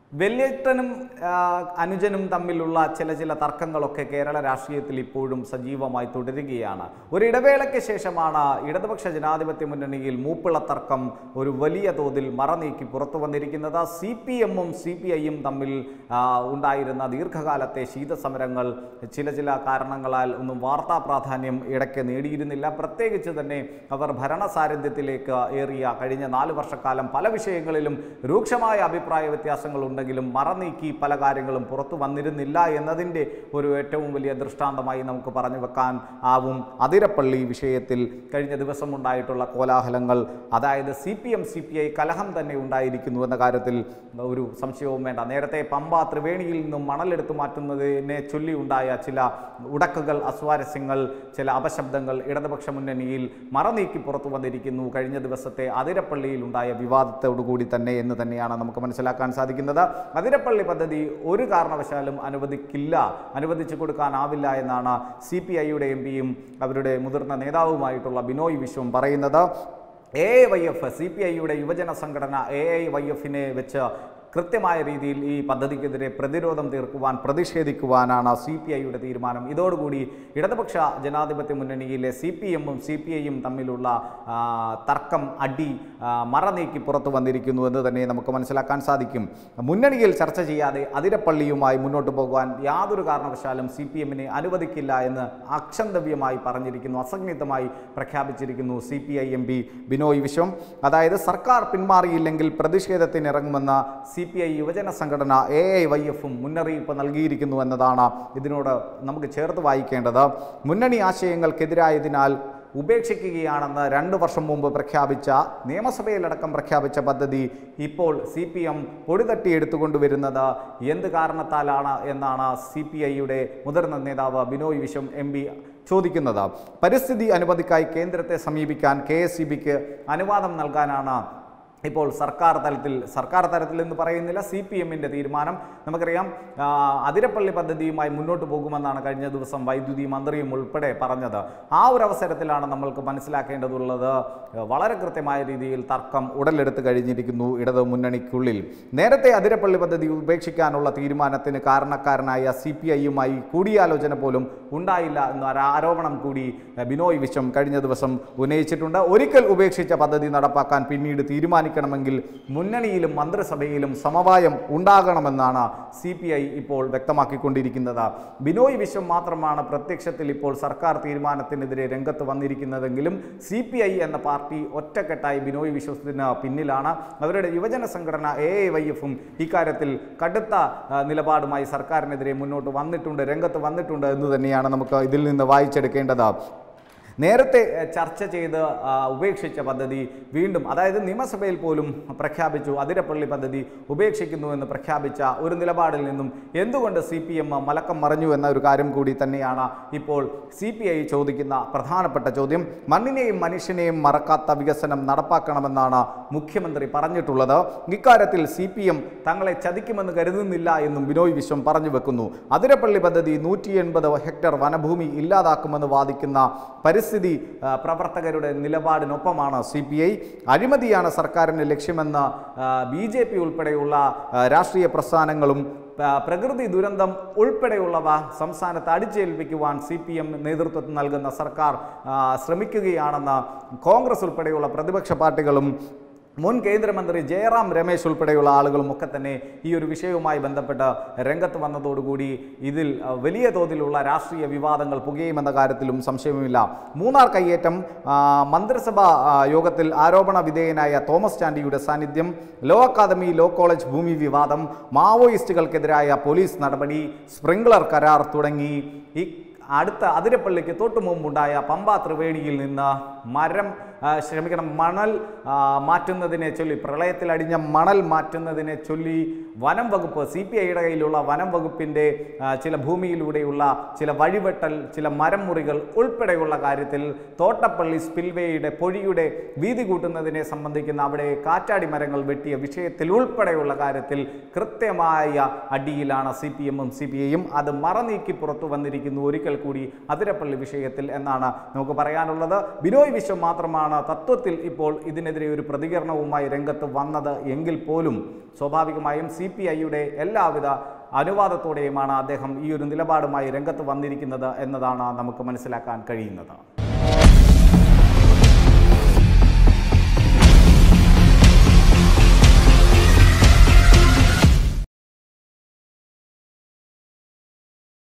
വെല്ലേട്ടനും ആ, അനുജനും തമ്മിലുള്ള ചില ചില തർക്കങ്ങളൊക്കെ കേരള രാഷ്ട്രീയത്തിൽ ഇപ്പോഴും സജീവമായി തുടരുകയാണ് ഒരു ഇടവേളയ്ക്ക് ശേഷമാണ് ഇടതുപക്ഷ ജനാധിപത്യ മുന്നണിയിൽ മൂപ്പിള തർക്കം ഒരു വലിയ തോതിൽ മറനീക്കി പുറത്തു വന്നിരിക്കുന്നത് സി പി എമ്മും സി പി ഐയും തമ്മിൽ ആ, ഉണ്ടായിരുന്ന ദീർഘകാലത്തെ ശീതസമരങ്ങൾ ചില ചില കാരണങ്ങളാൽ ഒന്നും വാർത്താ പ്രാധാന്യം ഇടയ്ക്ക് നേടിയിരുന്നില്ല പ്രത്യേകിച്ച് തന്നെ അവർ ഭരണസാരഥ്യത്തിലേക്ക് ഏറിയ കഴിഞ്ഞ നാല് വർഷക്കാലം പല വിഷയങ്ങളിലും രൂക്ഷമായ അഭിപ്രായ വ്യത്യാസങ്ങൾ ഉണ്ടെങ്കിലും മറനീക്കി പല കാര്യങ്ങളും പുറത്തു വന്നിരുന്നില്ല എന്നതിൻ്റെ ഒരു ഏറ്റവും വലിയ ദൃഷ്ടാന്തമായി നമുക്ക് പറഞ്ഞു വെക്കാൻ ആവും അതിരപ്പള്ളി വിഷയത്തിൽ കഴിഞ്ഞ ദിവസം ഉണ്ടായിട്ടുള്ള കോലാഹലങ്ങൾ അതായത് C P M C P I കലഹം തന്നെ ഉണ്ടായിരിക്കുന്നു എന്ന കാര്യത്തിൽ ഒരു സംശയവും വേണ്ട നേരത്തെ പമ്പ ത്രിവേണിയിൽ നിന്നും മണലെടുത്തു മാറ്റുന്നതിനെ ചൊല്ലി ഉണ്ടായ ചില ഉടക്കുകൾ അസ്വാരസ്യങ്ങൾ ചില അപശബ്ദങ്ങൾ ഇടതുപക്ഷ മുന്നണിയിൽ മറനീക്കി പുറത്തു വന്നിരിക്കുന്നു കഴിഞ്ഞ ദിവസത്തെ അതിരപ്പള്ളിയിൽ ഉണ്ടായ വിവാദത്തോടുകൂടി തന്നെ എന്ന് തന്നെയാണ് നമുക്ക് മനസ്സിലാക്കാൻ സാധിക്കുന്നത് അതിരപ്പള്ളി പദ്ധതി ഒരു കാരണവശാലും അനുവദിക്കില്ല അനുവദിച്ചു കൊടുക്കാനാവില്ല എന്നാണ് സി പി ഐയുടെ എം പിയും അവരുടെ മുതിർന്ന നേതാവുമായിട്ടുള്ള ബിനോയ് വിശ്വം പറയുന്നത് A Y F C P ഐയുടെ യുവജന സംഘടന എ ഐ വൈ എഫിനെ വെച്ച് കൃത്യമായ രീതിയിൽ ഈ പദ്ധതിക്കെതിരെ പ്രതിരോധം തീർക്കുവാൻ പ്രതിഷേധിക്കുവാനാണ് സി പി ഐയുടെ തീരുമാനം ഇതോടുകൂടി ഇടതുപക്ഷ ജനാധിപത്യ മുന്നണിയിലെ സി പി എമ്മും സി പി ഐയും തമ്മിലുള്ള ആ, തർക്കം അടി ആ, മറനീക്കി പുറത്തു വന്നിരിക്കുന്നു എന്ന് തന്നെ നമുക്ക് മനസ്സിലാക്കാൻ സാധിക്കും മുന്നണിയിൽ ചർച്ച ചെയ്യാതെ അതിരപ്പള്ളിയുമായി മുന്നോട്ട് പോകുവാൻ യാതൊരു കാരണവശാലും സി പി എമ്മിനെ അനുവദിക്കില്ല എന്ന് അക്ഷന്തവ്യമായി പറഞ്ഞിരിക്കുന്നു അസംഹിതമായി പ്രഖ്യാപിച്ചിരിക്കുന്നു C P I M P Binoy Viswam അതായത് സർക്കാർ പിന്മാറിയില്ലെങ്കിൽ പ്രതിഷേധത്തിനിറങ്ങുമെന്ന സി പി ഐ യുവജന സംഘടന എ ഐ വൈ എഫും മുന്നറിയിപ്പ് നൽകിയിരിക്കുന്നു എന്നതാണ് ഇതിനോട് നമുക്ക് ചേർത്ത് വായിക്കേണ്ടത് മുന്നണി ആശയങ്ങൾക്കെതിരായതിനാൽ ഉപേക്ഷിക്കുകയാണെന്ന് രണ്ട് വർഷം മുമ്പ് പ്രഖ്യാപിച്ച നിയമസഭയിലടക്കം പ്രഖ്യാപിച്ച പദ്ധതി ഇപ്പോൾ സി പി എം പൊടിതട്ടി എടുത്തുകൊണ്ടുവരുന്നത് എന്ത് കാരണത്താലാണ് എന്നാണ് സി പി ഐയുടെ മുതിർന്ന നേതാവ് ബിനോയ് വിശ്വം എം പി ചോദിക്കുന്നത് പരിസ്ഥിതി അനുമതിക്കായി കേന്ദ്രത്തെ സമീപിക്കാൻ കെ എസ് സി ബിക്ക് അനുവാദം നൽകാനാണ് ഇപ്പോൾ സർക്കാർ തലത്തിൽ സർക്കാർ തലത്തിൽ എന്ന് പറയുന്നില്ല സി പി എമ്മിൻ്റെ തീരുമാനം നമുക്കറിയാം ആ, അതിരപ്പള്ളി പദ്ധതിയുമായി മുന്നോട്ട് പോകുമെന്നാണ് കഴിഞ്ഞ ദിവസം വൈദ്യുതി മന്ത്രിയും ഉൾപ്പെടെ പറഞ്ഞത് ആ ഒരു അവസരത്തിലാണ് നമ്മൾക്ക് മനസ്സിലാക്കേണ്ടതുള്ളത് വളരെ കൃത്യമായ രീതിയിൽ തർക്കം ഉടലെടുത്ത് കഴിഞ്ഞിരിക്കുന്നു ഇടത് മുന്നണിക്കുള്ളിൽ നേരത്തെ അതിരപ്പള്ളി പദ്ധതി ഉപേക്ഷിക്കാനുള്ള തീരുമാനത്തിന് കാരണക്കാരനായ സി പി ഐയുമായി കൂടിയാലോചന പോലും ഉണ്ടായില്ല എന്ന ഒരു ആരോപണം കൂടി എഹ്, ബിനോയ് വിശ്വം കഴിഞ്ഞ ദിവസം ഉന്നയിച്ചിട്ടുണ്ട് ഒരിക്കൽ ഉപേക്ഷിച്ച പദ്ധതി നടപ്പാക്കാൻ പിന്നീട് തീരുമാനിക്കണമെങ്കിൽ മുന്നണിയിലും മന്ത്രിസഭയിലും സമവായം ഉണ്ടാകണമെന്നാണ് സി പി ഐ ഇപ്പോൾ വ്യക്തമാക്കിക്കൊണ്ടിരിക്കുന്നത് ബിനോയ് വിശ്വം മാത്രമാണ് പ്രത്യക്ഷത്തിൽ ഇപ്പോൾ സർക്കാർ തീരുമാനത്തിനെതിരെ രംഗത്ത് വന്നിരിക്കുന്നതെങ്കിലും സി പി ഐ എന്ന പാർട്ടി ഒറ്റക്കെട്ടായി ബിനോയ് വിശ്വത്തിന് പിന്നിലാണ് അവരുടെ യുവജന സംഘടന എ ഐ വൈ എഫും ഇക്കാര്യത്തിൽ കടുത്ത ആ, നിലപാടുമായി സർക്കാരിനെതിരെ മുന്നോട്ട് വന്നിട്ടുണ്ട് രംഗത്ത് വന്നിട്ടുണ്ട് എന്ന് തന്നെയാണ് നമുക്ക് ഇതിൽ നിന്ന് വായിച്ചെടുക്കേണ്ടത് നേരത്തെ എഹ്, ചർച്ച ചെയ്ത് ആ, ഉപേക്ഷിച്ച പദ്ധതി വീണ്ടും അതായത് നിയമസഭയിൽ പോലും പ്രഖ്യാപിച്ചു അതിരപ്പള്ളി പദ്ധതി ഉപേക്ഷിക്കുന്നു എന്ന് പ്രഖ്യാപിച്ച ഒരു നിലപാടിൽ നിന്നും എന്തുകൊണ്ട് സി പി എം മലക്കം മറിഞ്ഞു എന്ന ഒരു കാര്യം കൂടി തന്നെയാണ് ഇപ്പോൾ സി പി ഐ ചോദിക്കുന്ന പ്രധാനപ്പെട്ട ചോദ്യം മണ്ണിനെയും മനുഷ്യനെയും മറക്കാത്ത വികസനം നടപ്പാക്കണമെന്നാണ് മുഖ്യമന്ത്രി പറഞ്ഞിട്ടുള്ളത് ഇക്കാര്യത്തിൽ സി പി എം തങ്ങളെ ചതിക്കുമെന്ന് കരുതുന്നില്ല എന്നും ബിനോയ് വിശ്വം പറഞ്ഞു വെക്കുന്നു അതിരപ്പള്ളി പദ്ധതി നൂറ്റി എൺപത് ഹെക്ടർ വനഭൂമി ഇല്ലാതാക്കുമെന്ന് വാദിക്കുന്ന പരിസ്ഥിതി ആ, പ്രവർത്തകരുടെ നിലപാടിനൊപ്പമാണ് സി പി ഐ അഴിമതിയാണ് സർക്കാരിൻ്റെ ലക്ഷ്യമെന്ന് ബി ജെ പി ഉൾപ്പെടെയുള്ള ആ, രാഷ്ട്രീയ പ്രസ്ഥാനങ്ങളും ആ, പ്രകൃതി ദുരന്തം ഉൾപ്പെടെയുള്ളവ സംസ്ഥാനത്ത് അടിച്ചേൽപ്പിക്കുവാൻ സി പി എം നേതൃത്വം നൽകുന്ന സർക്കാർ ആ, ശ്രമിക്കുകയാണെന്ന് കോൺഗ്രസ് ഉൾപ്പെടെയുള്ള പ്രതിപക്ഷ പാർട്ടികളും മുൻ കേന്ദ്രമന്ത്രി ജയറാം രമേശ് ഉൾപ്പെടെയുള്ള ആളുകളും ഒക്കെ തന്നെ ഈ ഒരു വിഷയവുമായി ബന്ധപ്പെട്ട് രംഗത്ത് വന്നതോടുകൂടി ഇതിൽ അഹ്, വലിയ തോതിലുള്ള രാഷ്ട്രീയ വിവാദങ്ങൾ പുകയുമെന്ന കാര്യത്തിലും സംശയവുമില്ല മൂന്നാർ കയ്യേറ്റം ആ, മന്ത്രിസഭാ ആ, യോഗത്തിൽ ആരോപണ വിധേയനായ തോമസ് ചാണ്ടിയുടെ സാന്നിധ്യം ലോ അക്കാദമി ലോ കോളേജ് ഭൂമി വിവാദം മാവോയിസ്റ്റുകൾക്കെതിരായ പോലീസ് നടപടി സ്പ്രിംഗ്ലർ കരാർ തുടങ്ങി ഈ അടുത്ത അതിരപ്പള്ളിക്ക് തൊട്ടു മുമ്പുണ്ടായ പമ്പ ത്രിവേണിയിൽ നിന്ന് മരം ആ, ക്ഷമിക്കണം മണൽ ആ, മാറ്റുന്നതിനെ ചൊല്ലി പ്രളയത്തിൽ അടിഞ്ഞ മണൽ മാറ്റുന്നതിനെ ചൊല്ലി വനം വകുപ്പ് സി പി ഐയുടെ കയ്യിലുള്ള വനം വകുപ്പിൻ്റെ ആ, ചില ഭൂമിയിലൂടെയുള്ള ചില വഴിവെട്ടൽ ചില മരം മുറികൾ ഉൾപ്പെടെയുള്ള കാര്യത്തിൽ തോട്ടപ്പള്ളി സ്പിൽവേയുടെ പൊഴിയുടെ വീതി കൂട്ടുന്നതിനെ സംബന്ധിക്കുന്ന അവിടെ കാറ്റാടി മരങ്ങൾ വെട്ടിയ വിഷയത്തിൽ ഉൾപ്പെടെയുള്ള കാര്യത്തിൽ കൃത്യമായ അടിയിലാണ് സി പി എമ്മും സി പി ഐയും അത് മറനീക്കി പുറത്തു വന്നിരിക്കുന്നു ഒരിക്കൽ കൂടി അതിരപ്പള്ളി വിഷയത്തിൽ എന്നാണ് നമുക്ക് പറയാനുള്ളത് ബിനോയ് വിശ്വം മാത്രമാണ് മാത്രമാണ് തത്വത്തിൽ ഇപ്പോൾ ഇതിനെതിരെ ഒരു പ്രതികരണവുമായി രംഗത്ത് വന്നത് എങ്കിൽ പോലും സ്വാഭാവികമായും സി പി ഐയുടെ എല്ലാവിധ അനുവാദത്തോടെയുമാണ് അദ്ദേഹം ഈ ഒരു നിലപാടുമായി രംഗത്ത് വന്നിരിക്കുന്നത് എന്നതാണ് നമുക്ക് മനസ്സിലാക്കാൻ കഴിയുന്നത്